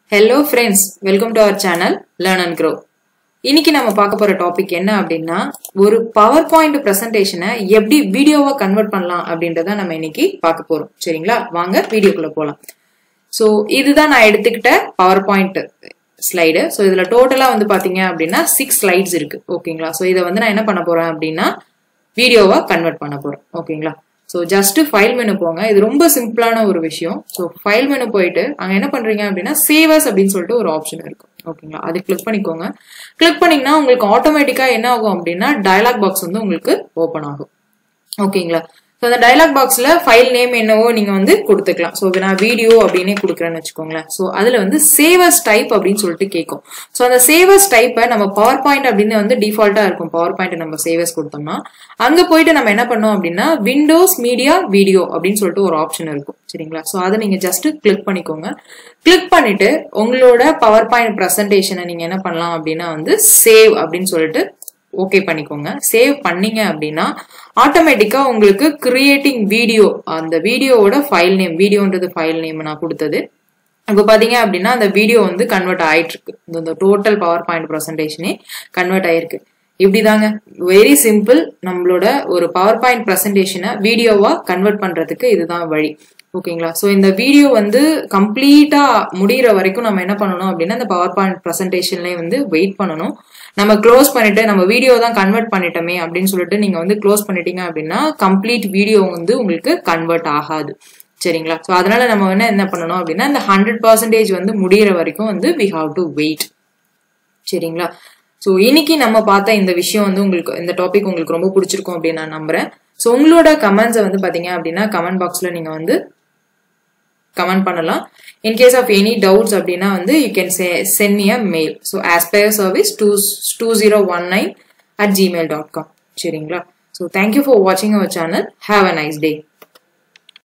hello friends welcome to our channel learn and grow இன்னைக்கு நம்ம பார்க்க போற டாபிக் என்ன அப்படின்னா ஒரு பவர் பாயிண்ட் பிரசன்டேஷனை எப்படி வீடியோவா கன்வெர்ட் பண்ணலாம் அப்படின்றத நம்ம இன்னைக்கு பார்க்க போறோம் சரிங்களா வாங்க வீடியோக்குள்ள போலாம் ஸோ இதுதான் நான் எடுத்துக்கிட்ட பவர் பாயிண்ட் ஸ்லைடு ஸோ இதுல டோட்டலா வந்து பாத்தீங்க அப்படின்னா சிக்ஸ் ஸ்லைட்ஸ் இருக்கு ஓகேங்களா ஸோ இதை வந்து நான் என்ன பண்ண போறேன் அப்படின்னா வீடியோவா கன்வெர்ட் பண்ண போறேன் ஓகேங்களா ஸோ ஜஸ்ட் ஃபைல் மெனு போங்க இது ரொம்ப சிம்பிளான ஒரு விஷயம் ஸோ ஃபைல் மெனு போயிட்டு அங்க என்ன பண்றீங்க அப்படின்னா சேவர்ஸ் அப்படின்னு சொல்லிட்டு ஒரு ஆப்ஷன் இருக்கும் ஓகேங்களா அது கிளிக் பண்ணிக்கோங்க கிளிக் பண்ணீங்கன்னா உங்களுக்கு ஆட்டோமேட்டிக்கா என்ன ஆகும் அப்படின்னா டயலாக் பாக்ஸ் வந்து உங்களுக்கு ஓப்பன் ஆகும் ஓகேங்களா ஸோ அந்த டயலாக் பாக்ஸ்ல ஃபைல் நேம் என்னவோ நீங்க வந்து கொடுத்துக்கலாம் ஸோ நான் வீடியோ அப்படின்னே கொடுக்குறேன்னு வச்சுக்கோங்களேன் ஸோ அதுல வந்து சேவர்ஸ் டைப் அப்படின்னு சொல்லிட்டு கேட்கும் ஸோ அந்த சேவர்ஸ் டைப்பை நம்ம பவர் பாயிண்ட் அப்படின்னு வந்து டிஃபால்ட்டா இருக்கும் பவர் பாயிண்ட் நம்ம சேவர்ஸ் கொடுத்தோம்னா அங்க போயிட்டு நம்ம என்ன பண்ணோம் அப்படின்னா விண்டோஸ் மீடியா வீடியோ அப்படின்னு சொல்லிட்டு ஒரு ஆப்ஷன் இருக்கும் சரிங்களா ஸோ அதை நீங்க ஜஸ்ட் கிளிக் பண்ணிக்கோங்க கிளிக் பண்ணிட்டு உங்களோட பவர் பாயிண்ட் ப்ரெசன்டேஷனை நீங்க என்ன பண்ணலாம் அப்படின்னா வந்து சேவ் அப்படின்னு சொல்லிட்டு ஓகே பண்ணிக்கோங்க சேவ் பண்ணீங்க அப்படின்னா ஆட்டோமேட்டிக்கா உங்களுக்கு கிரியேட்டிங் வீடியோ அந்த வீடியோவோட ஃபைல் நேம் வீடியோன்றது ஃபைல் நேம் நான் கொடுத்தது இப்போ பாத்தீங்க அப்படின்னா அந்த வீடியோ வந்து கன்வெர்ட் ஆயிட்டு இருக்கு இந்த டோட்டல் பவர் பாயிண்ட் ப்ரெசன்டேஷனே கன்வெர்ட் ஆயிருக்கு இப்படிதாங்க வெரி சிம்பிள் நம்மளோட ஒரு பவர் பாயிண்ட் ப்ரெசன்டேஷனை வீடியோவா கன்வெர்ட் பண்றதுக்கு இதுதான் வழி ஓகேங்களா ஸோ இந்த வீடியோ வந்து கம்ப்ளீட்டா முடிகிற வரைக்கும் நம்ம என்ன பண்ணணும் அப்படின்னா இந்த பவர் பாயிண்ட் ப்ரெசன்டேஷன்லேயே வந்து வெயிட் பண்ணணும் நம்ம க்ளோஸ் பண்ணிட்டு நம்ம வீடியோ தான் கன்வெர்ட் பண்ணிட்டோமே அப்படின்னு சொல்லிட்டு நீங்க வந்து க்ளோஸ் பண்ணிட்டீங்க அப்படின்னா கம்ப்ளீட் வீடியோ வந்து உங்களுக்கு கன்வெர்ட் ஆகாது சரிங்களா ஸோ அதனால நம்ம என்ன என்ன பண்ணணும் அப்படின்னா இந்த ஹண்ட்ரட் பர்சன்டேஜ் வந்து முடிகிற வரைக்கும் வந்து வி ஹாவ் டு வெயிட் சரிங்களா ஸோ இன்னைக்கு நம்ம பார்த்த இந்த விஷயம் வந்து உங்களுக்கு இந்த டாபிக் உங்களுக்கு ரொம்ப பிடிச்சிருக்கும் அப்படின்னு நான் நம்புறேன் ஸோ உங்களோட கமெண்ட்ஸை வந்து பார்த்தீங்க அப்படின்னா கமெண்ட் பாக்ஸில் நீங்கள் வந்து கமெண்ட் பண்ணலாம் in case of any doubts அப்படின்னா வந்து you can send me a mail so aspire service two two zero one nine at Gmail dot com சரிங்களா ஸோ தேங்க்யூ ஃபார் வாட்சிங் our channel have a nice day